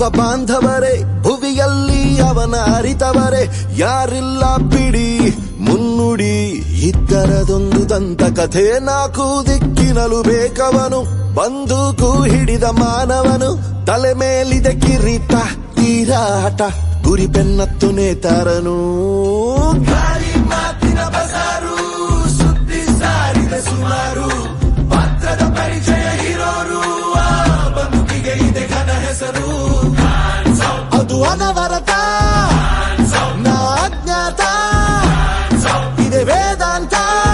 ಬಾಂಧವರೇ ಭುವಿಯಲ್ಲಿ ಅವನ ಅರಿತವರೇ ಯಾರಿಲ್ಲ ಬಿಡಿ ಮುನ್ನುಡಿ ಇದ್ದರದೊಂದು ದಂತ ಕಥೆ ನಾಲ್ಕು ದಿಕ್ಕಿನಲು ಬೇಕವನು ಬಂದೂಕು ಹಿಡಿದ ಮಾನವನು ತಲೆ ಮೇಲಿದೆ ಕಿರೀಟ ತೀರಾಟ ಗುರಿ ಬೆನ್ನತ್ತು ನೇತಾರನು ಗಾಳಿ ಮಾತಿನ ಬಸಾರು ಸುದ್ದಿ ಸಾರಿದ ಸುಮಾರು ಪಾತ್ರದ ಪರಿಚಯ ಇರೋರು ಆ ಬದುಕಿಗೆ ಇದೆ ಘನ ಹೆಸರು ಅದು ಅನವರತ ನಾ ಅಜ್ಞಾತ ಇದೆ ವೇದಾಂತ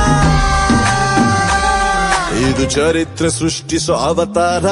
ಇದು ಚರಿತ್ರೆ ಸೃಷ್ಟಿಸೋ ಅವತಾರ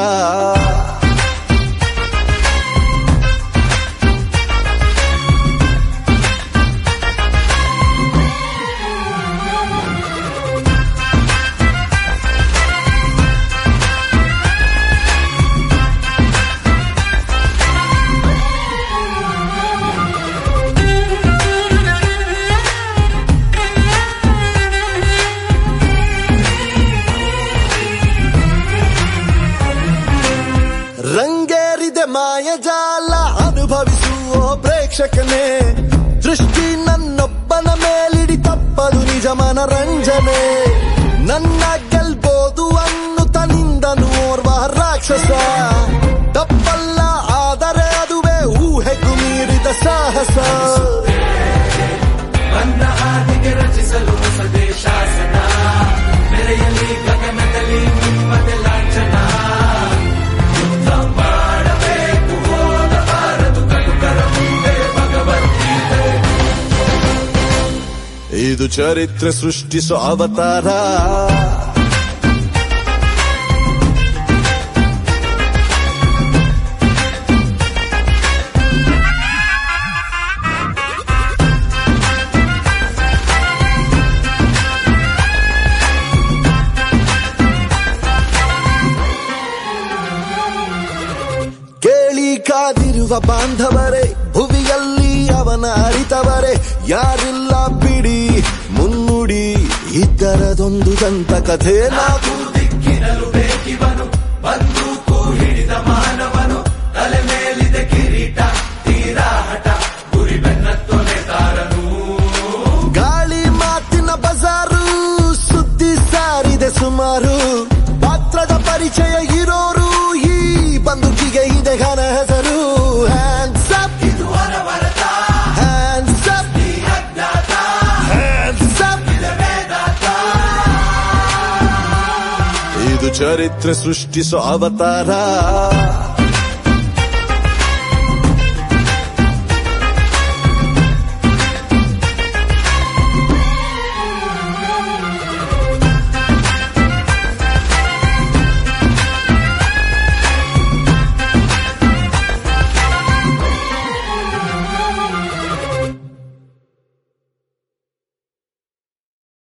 ರಂಗೇರಿದೆ ಮಾಯಜಾಲ ಅನುಭವಿಸುವ ಪ್ರೇಕ್ಷಕನೇ ದೃಷ್ಟಿ ನನ್ನೊಬ್ಬನ ಮೇಲಿಡಿ ತಪ್ಪದು ನಿಜ ಮನರಂಜನೆ ನನ್ನ ಗೆಲ್ಬೋದು ಅನ್ನುತ್ತ ನಿಂದನು ಓರ್ವ ರಾಕ್ಷಸ ತಪ್ಪಲ್ಲ ಆದರೆ ಅದುವೇ ಊಹೆಗೂ ಮೀರಿದ ಸಾಹಸ ಬಂದ ಹಾದಿಗೆ ರಚಿಸಲು ಹೊಸದೇ ಶಾಸನ ನೆರೆಯಲ್ಲಿ ಗಗನದಲ್ಲಿ ನಿಮ್ಮದೆ ಲಾಂಛನ ಯುದ್ಧ ಮಾಡಬೇಕು ಹೋಗಬಾರದು ಕಟುಕರ ಮುಂದೆ ಭಗವದ್ಗೀತೆ ಇದು ಚರಿತ್ರೆ ಸೃಷ್ಟಿಸೋ ಅವತಾರ ಕೇಳಿ ಕಾದಿರುವ ಬಾಂಧವರೇ ಭುವಿಯಲ್ಲಿ ಅವನ ಅರಿತವರೇ ಯಾರಿಲ್ಲ ಬಿಡಿ ಮುನ್ನುಡಿ ಇದ್ದರದೊಂದು ದಂತ ಕಥೆ ನಾವು ದಿಕ್ಕಿನಲು ಬೇಕಿವನು ಬಂದೂಕು ಹಿಡಿದ ಮಾನವನು ತಲೆ ಮೇಲಿದೆ ಕಿರೀಟ ತೀರಾಟ ಗುರಿ ಬೆನ್ನತ್ತು ನೇತಾರನು ಗಾಳಿ ಮಾತಿನ ಬಜಾರು ಸುದ್ದಿ ಸಾರಿದೆ ಸುಮಾರು ಪಾತ್ರದ ಪರಿಚಯ ಇರೋರು ಈ ಬಂದುಕಿಗೆ ಇದೆ ಘನ ಹೆಸರು ಹ್ಯಾಂಡ್ಸ್ ಅಪ್ ಇದು ಅನವರತ ಹ್ಯಾಂಡ್ಸ್ ಅಪ್ ಈ ಅಜ್ಞಾತ ಹ್ಯಾಂಡ್ಸ್ ಅಪ್ ಇದೆ ವೇದಾಂತ ಇದು ಚರಿತ್ರೆ ಸೃಷ್ಟಿಸೋ ಅವತಾರ